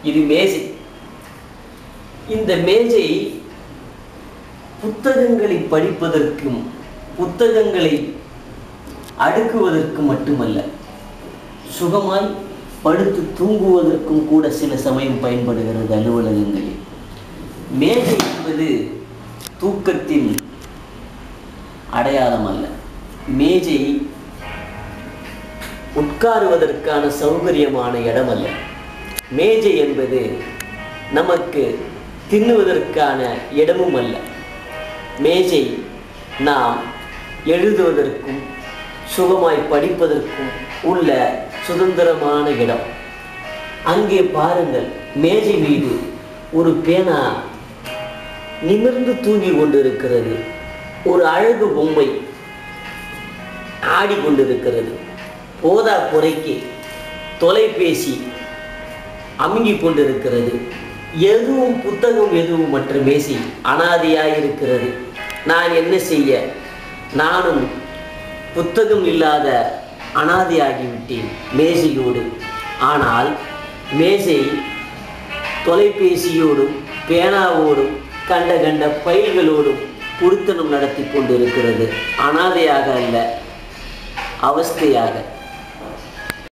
இது மேஜை இந்த மேஜை புத்தகங்களை படிப்பதற்கும் புத்தகங்களை அடுக்குவதற்கு மட்டுமல்ல சுகமாய் படுத்து தூங்குவதற்கும் கூட சில சமயம் பயன்படுகிறது அலுவலகங்களில் மேஜை என்பது தூக்கத்தின் அடையாளம் அல்ல மேஜை உட்காருவதற்கான சௌகரியமான இடம் அல்ல மேஜை என்பது நமக்கு தின்னுவதற்கான இடமும் அல்ல மேஜை நாம் எழுதுவதற்கும் சுகமாய் படிப்பதற்கும் உள்ள சுதந்திரமான இடம் அங்கே பாருங்கள் மேஜை மீது ஒரு பேனா நிமிர்ந்து தூங்கி கொண்டிருக்கிறது ஒரு அழகு பொம்மை ஆடிக்கொண்டிருக்கிறது போதா குறைக்கு தொலைபேசி அமுங்கிக் கொண்டிருக்கிறது எதுவும் புத்தகம் எதுவும் மற்ற மேசி அனாதையாய் இருக்கிறது நான் என்ன செய்ய நானும் புத்தகம் இல்லாத அனாதையாகிவிட்டேன் மேசையோடு ஆனால் மேசை தொலைபேசியோடும் பேனாவோடும் கண்ட கண்ட பயில்களோடும் குடுத்தனம் நடத்தி கொண்டிருக்கிறது அனாதையாக அல்ல அவஸ்தையாக